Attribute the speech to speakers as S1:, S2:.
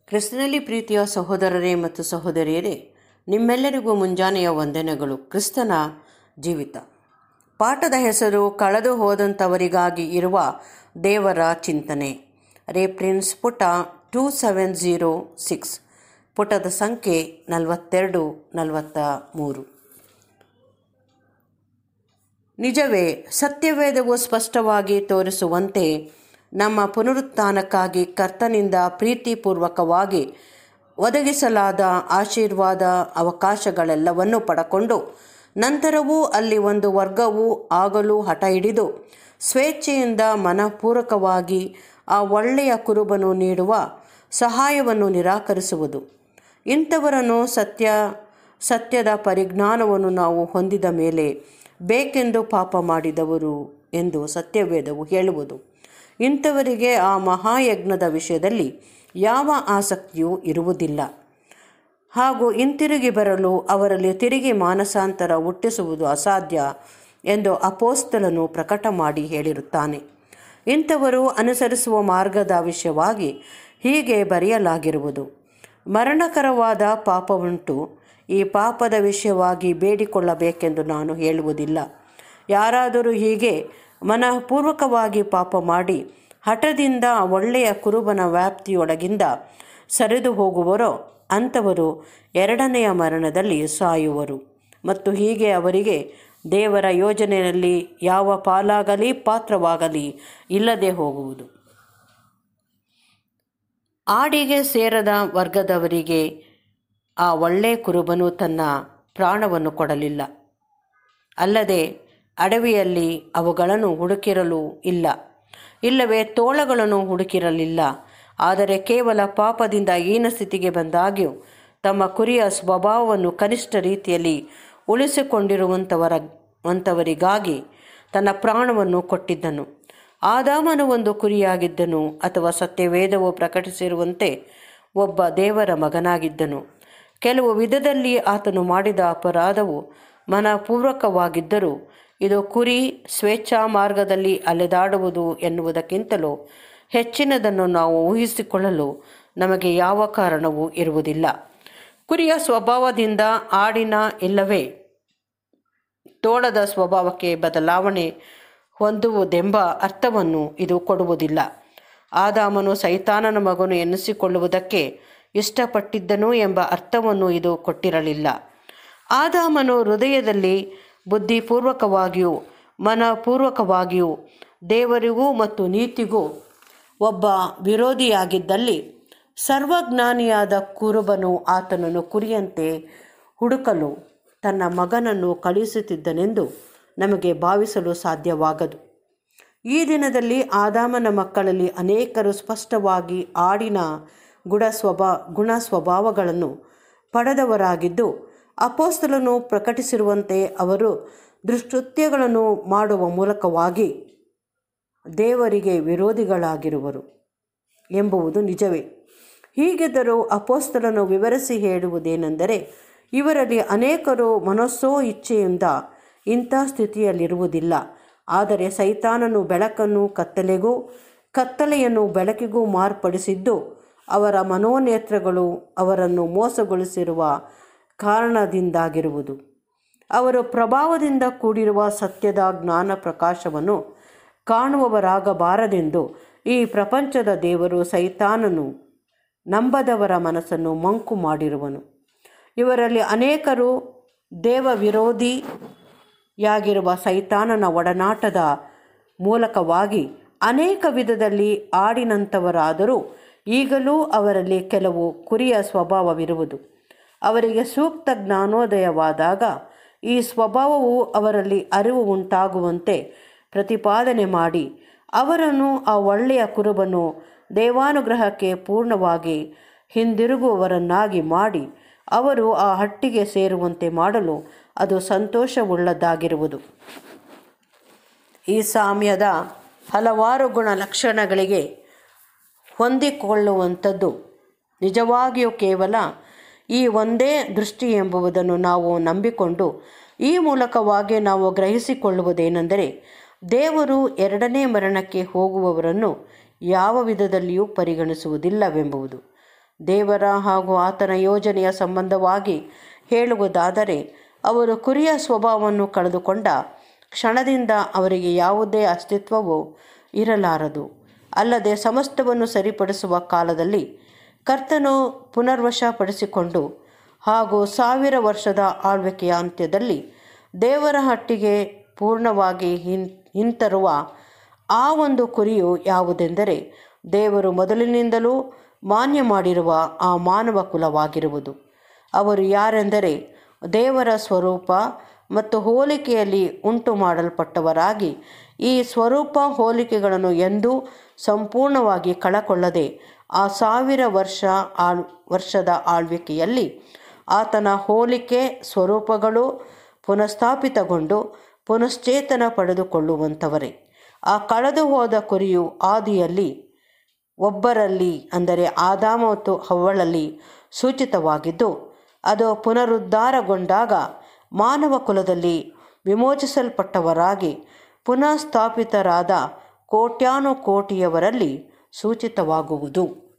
S1: ಕ್ರಿಸ್ತನಲ್ಲಿ ಪ್ರೀತಿಯ ಸಹೋದರರೇ ಮತ್ತು ಸಹೋದರಿಯರೇ ನಿಮ್ಮೆಲ್ಲರಿಗೂ ಮುಂಜಾನೆಯ ವಂದನೆಗಳು ಕ್ರಿಸ್ತನ ಜೀವಿತ ಪಾಠದ ಹೆಸರು ಕಳೆದು ಹೋದಂಥವರಿಗಾಗಿ ಇರುವ ದೇವರ ಚಿಂತನೆ ರೇಪ್ರಿನ್ಸ್ ಪುಟ ಟೂ ಸೆವೆನ್ ಝೀರೋ ಸಿಕ್ಸ್ ಪುಟದ ಸಂಖ್ಯೆ ನಲವತ್ತೆರಡು ನಲವತ್ತ ಮೂರು ನಿಜವೇ ಸತ್ಯವೇದವು ಸ್ಪಷ್ಟವಾಗಿ ತೋರಿಸುವಂತೆ ನಮ್ಮ ಪುನರುತ್ಥಾನಕ್ಕಾಗಿ ಕರ್ತನಿಂದ ಪ್ರೀತಿಪೂರ್ವಕವಾಗಿ ಒದಗಿಸಲಾದ ಆಶೀರ್ವಾದ ಅವಕಾಶಗಳೆಲ್ಲವನ್ನು ಪಡಕೊಂಡು ನಂತರವೂ ಅಲ್ಲಿ ಒಂದು ವರ್ಗವು ಆಗಲು ಹಠ ಹಿಡಿದು ಸ್ವೇಚ್ಛೆಯಿಂದ ಮನಪೂರ್ವಕವಾಗಿ ಆ ಒಳ್ಳೆಯ ಕುರುಬನು ನೀಡುವ ಸಹಾಯವನ್ನು ನಿರಾಕರಿಸುವುದು ಇಂಥವರನ್ನು ಸತ್ಯ ಸತ್ಯದ ಪರಿಜ್ಞಾನವನ್ನು ನಾವು ಹೊಂದಿದ ಮೇಲೆ ಬೇಕೆಂದು ಪಾಪ ಮಾಡಿದವರು ಎಂದು ಸತ್ಯವೇದವು ಹೇಳುವುದು ಇಂಥವರಿಗೆ ಆ ಮಹಾಯಜ್ಞದ ವಿಷಯದಲ್ಲಿ ಯಾವ ಆಸಕ್ತಿಯೂ ಇರುವುದಿಲ್ಲ ಹಾಗೂ ಹಿಂತಿರುಗಿ ಬರಲು ಅವರಲ್ಲಿ ತಿರುಗಿ ಮಾನಸಾಂತರ ಹುಟ್ಟಿಸುವುದು ಅಸಾಧ್ಯ ಎಂದು ಅಪೋಸ್ತಲನು ಪ್ರಕಟ ಮಾಡಿ ಹೇಳಿರುತ್ತಾನೆ ಇಂಥವರು ಅನುಸರಿಸುವ ಮಾರ್ಗದ ವಿಷಯವಾಗಿ ಹೀಗೆ ಬರೆಯಲಾಗಿರುವುದು ಮರಣಕರವಾದ ಪಾಪವುಂಟು ಈ ಪಾಪದ ವಿಷಯವಾಗಿ ಬೇಡಿಕೊಳ್ಳಬೇಕೆಂದು ನಾನು ಹೇಳುವುದಿಲ್ಲ ಯಾರಾದರೂ ಹೀಗೆ ಮನಪೂರ್ವಕವಾಗಿ ಪಾಪ ಮಾಡಿ ಹಠದಿಂದ ಒಳ್ಳೆಯ ಕುರುಬನ ವ್ಯಾಪ್ತಿಯೊಳಗಿಂದ ಸರಿದು ಹೋಗುವರೋ ಅಂಥವರು ಎರಡನೆಯ ಮರಣದಲ್ಲಿ ಸಾಯುವರು ಮತ್ತು ಹೀಗೆ ಅವರಿಗೆ ದೇವರ ಯೋಜನೆಯಲ್ಲಿ ಯಾವ ಪಾಲಾಗಲಿ ಪಾತ್ರವಾಗಲಿ ಇಲ್ಲದೆ ಹೋಗುವುದು ಆಡಿಗೆ ಸೇರದ ವರ್ಗದವರಿಗೆ ಆ ಒಳ್ಳೆ ಕುರುಬನು ತನ್ನ ಪ್ರಾಣವನ್ನು ಕೊಡಲಿಲ್ಲ ಅಲ್ಲದೆ ಅಡವಿಯಲ್ಲಿ ಅವುಗಳನ್ನು ಹುಡುಕಿರಲು ಇಲ್ಲ ಇಲ್ಲವೇ ತೋಳಗಳನ್ನು ಹುಡುಕಿರಲಿಲ್ಲ ಆದರೆ ಕೇವಲ ಪಾಪದಿಂದ ಹೀನ ಸ್ಥಿತಿಗೆ ಬಂದಾಗ್ಯೂ ತಮ್ಮ ಕುರಿಯ ಸ್ವಭಾವವನ್ನು ಕನಿಷ್ಠ ರೀತಿಯಲ್ಲಿ ಉಳಿಸಿಕೊಂಡಿರುವಂಥವರ ವಂಥವರಿಗಾಗಿ ತನ್ನ ಪ್ರಾಣವನ್ನು ಕೊಟ್ಟಿದ್ದನು ಆದಾಮನು ಒಂದು ಕುರಿಯಾಗಿದ್ದನು ಅಥವಾ ಸತ್ಯವೇದವು ಪ್ರಕಟಿಸಿರುವಂತೆ ಒಬ್ಬ ದೇವರ ಮಗನಾಗಿದ್ದನು ಕೆಲವು ವಿಧದಲ್ಲಿ ಆತನು ಮಾಡಿದ ಅಪರಾಧವು ಮನಪೂರ್ವಕವಾಗಿದ್ದರೂ ಇದು ಕುರಿ ಸ್ವೇಚ್ಛಾ ಮಾರ್ಗದಲ್ಲಿ ಅಲೆದಾಡುವುದು ಎನ್ನುವುದಕ್ಕಿಂತಲೂ ಹೆಚ್ಚಿನದನ್ನು ನಾವು ಊಹಿಸಿಕೊಳ್ಳಲು ನಮಗೆ ಯಾವ ಕಾರಣವೂ ಇರುವುದಿಲ್ಲ ಕುರಿಯ ಸ್ವಭಾವದಿಂದ ಆಡಿನ ಇಲ್ಲವೇ ತೋಳದ ಸ್ವಭಾವಕ್ಕೆ ಬದಲಾವಣೆ ಹೊಂದುವುದೆಂಬ ಅರ್ಥವನ್ನು ಇದು ಕೊಡುವುದಿಲ್ಲ ಆದಾಮನು ಸೈತಾನನ ಮಗನು ಎನ್ನಿಸಿಕೊಳ್ಳುವುದಕ್ಕೆ ಇಷ್ಟಪಟ್ಟಿದ್ದನು ಎಂಬ ಅರ್ಥವನ್ನು ಇದು ಕೊಟ್ಟಿರಲಿಲ್ಲ ಆದಾಮನು ಹೃದಯದಲ್ಲಿ ಬುದ್ಧಿಪೂರ್ವಕವಾಗಿಯೂ ಮನಪೂರ್ವಕವಾಗಿಯೂ ದೇವರಿಗೂ ಮತ್ತು ನೀತಿಗೂ ಒಬ್ಬ ವಿರೋಧಿಯಾಗಿದ್ದಲ್ಲಿ ಸರ್ವಜ್ಞಾನಿಯಾದ ಕುರುಬನು ಆತನನ್ನು ಕುರಿಯಂತೆ ಹುಡುಕಲು ತನ್ನ ಮಗನನ್ನು ಕಳುಹಿಸುತ್ತಿದ್ದನೆಂದು ನಮಗೆ ಭಾವಿಸಲು ಸಾಧ್ಯವಾಗದು ಈ ದಿನದಲ್ಲಿ ಆದಾಮನ ಮಕ್ಕಳಲ್ಲಿ ಅನೇಕರು ಸ್ಪಷ್ಟವಾಗಿ ಆಡಿನ ಗುಣ ಸ್ವಭಾ ಗುಣ ಸ್ವಭಾವಗಳನ್ನು ಪಡೆದವರಾಗಿದ್ದು ಅಪೋಸ್ತಲನು ಪ್ರಕಟಿಸಿರುವಂತೆ ಅವರು ದುಷ್ಕೃತ್ಯಗಳನ್ನು ಮಾಡುವ ಮೂಲಕವಾಗಿ ದೇವರಿಗೆ ವಿರೋಧಿಗಳಾಗಿರುವರು ಎಂಬುದು ನಿಜವೇ ಹೀಗಿದ್ದರೂ ಅಪೋಸ್ತಲನು ವಿವರಿಸಿ ಹೇಳುವುದೇನೆಂದರೆ ಇವರಲ್ಲಿ ಅನೇಕರು ಮನಸ್ಸೋ ಇಚ್ಛೆಯಿಂದ ಇಂಥ ಸ್ಥಿತಿಯಲ್ಲಿರುವುದಿಲ್ಲ ಆದರೆ ಸೈತಾನನು ಬೆಳಕನ್ನು ಕತ್ತಲೆಗೂ ಕತ್ತಲೆಯನ್ನು ಬೆಳಕಿಗೂ ಮಾರ್ಪಡಿಸಿದ್ದು ಅವರ ಮನೋನೇತ್ರಗಳು ಅವರನ್ನು ಮೋಸಗೊಳಿಸಿರುವ ಕಾರಣದಿಂದಾಗಿರುವುದು ಅವರು ಪ್ರಭಾವದಿಂದ ಕೂಡಿರುವ ಸತ್ಯದ ಜ್ಞಾನ ಪ್ರಕಾಶವನ್ನು ಕಾಣುವವರಾಗಬಾರದೆಂದು ಈ ಪ್ರಪಂಚದ ದೇವರು ಸೈತಾನನು ನಂಬದವರ ಮನಸ್ಸನ್ನು ಮಂಕು ಮಾಡಿರುವನು ಇವರಲ್ಲಿ ಅನೇಕರು ದೇವ ವಿರೋಧಿಯಾಗಿರುವ ಸೈತಾನನ ಒಡನಾಟದ ಮೂಲಕವಾಗಿ ಅನೇಕ ವಿಧದಲ್ಲಿ ಆಡಿನಂಥವರಾದರೂ ಈಗಲೂ ಅವರಲ್ಲಿ ಕೆಲವು ಕುರಿಯ ಸ್ವಭಾವವಿರುವುದು ಅವರಿಗೆ ಸೂಕ್ತ ಜ್ಞಾನೋದಯವಾದಾಗ ಈ ಸ್ವಭಾವವು ಅವರಲ್ಲಿ ಅರಿವು ಉಂಟಾಗುವಂತೆ ಪ್ರತಿಪಾದನೆ ಮಾಡಿ ಅವರನ್ನು ಆ ಒಳ್ಳೆಯ ಕುರುಬನು ದೇವಾನುಗ್ರಹಕ್ಕೆ ಪೂರ್ಣವಾಗಿ ಹಿಂದಿರುಗುವವರನ್ನಾಗಿ ಮಾಡಿ ಅವರು ಆ ಹಟ್ಟಿಗೆ ಸೇರುವಂತೆ ಮಾಡಲು ಅದು ಸಂತೋಷವುಳ್ಳದ್ದಾಗಿರುವುದು ಈ ಸಾಮ್ಯದ ಹಲವಾರು ಗುಣ ಲಕ್ಷಣಗಳಿಗೆ ಹೊಂದಿಕೊಳ್ಳುವಂಥದ್ದು ನಿಜವಾಗಿಯೂ ಕೇವಲ ಈ ಒಂದೇ ದೃಷ್ಟಿ ಎಂಬುದನ್ನು ನಾವು ನಂಬಿಕೊಂಡು ಈ ಮೂಲಕವಾಗಿ ನಾವು ಗ್ರಹಿಸಿಕೊಳ್ಳುವುದೇನೆಂದರೆ ದೇವರು ಎರಡನೇ ಮರಣಕ್ಕೆ ಹೋಗುವವರನ್ನು ಯಾವ ವಿಧದಲ್ಲಿಯೂ ಪರಿಗಣಿಸುವುದಿಲ್ಲವೆಂಬುದು ದೇವರ ಹಾಗೂ ಆತನ ಯೋಜನೆಯ ಸಂಬಂಧವಾಗಿ ಹೇಳುವುದಾದರೆ ಅವರು ಕುರಿಯ ಸ್ವಭಾವವನ್ನು ಕಳೆದುಕೊಂಡ ಕ್ಷಣದಿಂದ ಅವರಿಗೆ ಯಾವುದೇ ಅಸ್ತಿತ್ವವೂ ಇರಲಾರದು ಅಲ್ಲದೆ ಸಮಸ್ತವನ್ನು ಸರಿಪಡಿಸುವ ಕಾಲದಲ್ಲಿ ಕರ್ತನು ಪುನರ್ವಶಪಡಿಸಿಕೊಂಡು ಹಾಗೂ ಸಾವಿರ ವರ್ಷದ ಆಳ್ವಿಕೆಯ ಅಂತ್ಯದಲ್ಲಿ ದೇವರ ಹಟ್ಟಿಗೆ ಪೂರ್ಣವಾಗಿ ಹಿನ್ ಹಿಂತರುವ ಆ ಒಂದು ಕುರಿಯು ಯಾವುದೆಂದರೆ ದೇವರು ಮೊದಲಿನಿಂದಲೂ ಮಾನ್ಯ ಮಾಡಿರುವ ಆ ಮಾನವ ಕುಲವಾಗಿರುವುದು ಅವರು ಯಾರೆಂದರೆ ದೇವರ ಸ್ವರೂಪ ಮತ್ತು ಹೋಲಿಕೆಯಲ್ಲಿ ಉಂಟು ಮಾಡಲ್ಪಟ್ಟವರಾಗಿ ಈ ಸ್ವರೂಪ ಹೋಲಿಕೆಗಳನ್ನು ಎಂದೂ ಸಂಪೂರ್ಣವಾಗಿ ಕಳಕೊಳ್ಳದೆ ಆ ಸಾವಿರ ವರ್ಷ ಆಳ್ ವರ್ಷದ ಆಳ್ವಿಕೆಯಲ್ಲಿ ಆತನ ಹೋಲಿಕೆ ಸ್ವರೂಪಗಳು ಪುನಃಸ್ಥಾಪಿತಗೊಂಡು ಪುನಶ್ಚೇತನ ಪಡೆದುಕೊಳ್ಳುವಂಥವರೇ ಆ ಕಳೆದು ಹೋದ ಕುರಿಯು ಆದಿಯಲ್ಲಿ ಒಬ್ಬರಲ್ಲಿ ಅಂದರೆ ಆದಾಮ ಮತ್ತು ಹವ್ವಳಲ್ಲಿ ಸೂಚಿತವಾಗಿದ್ದು ಅದು ಪುನರುದ್ಧಾರಗೊಂಡಾಗ ಮಾನವ ಕುಲದಲ್ಲಿ ವಿಮೋಚಿಸಲ್ಪಟ್ಟವರಾಗಿ ಪುನಃ ಸ್ಥಾಪಿತರಾದ ಕೋಟ್ಯಾನುಕೋಟಿಯವರಲ್ಲಿ ಸೂಚಿತವಾಗುವುದು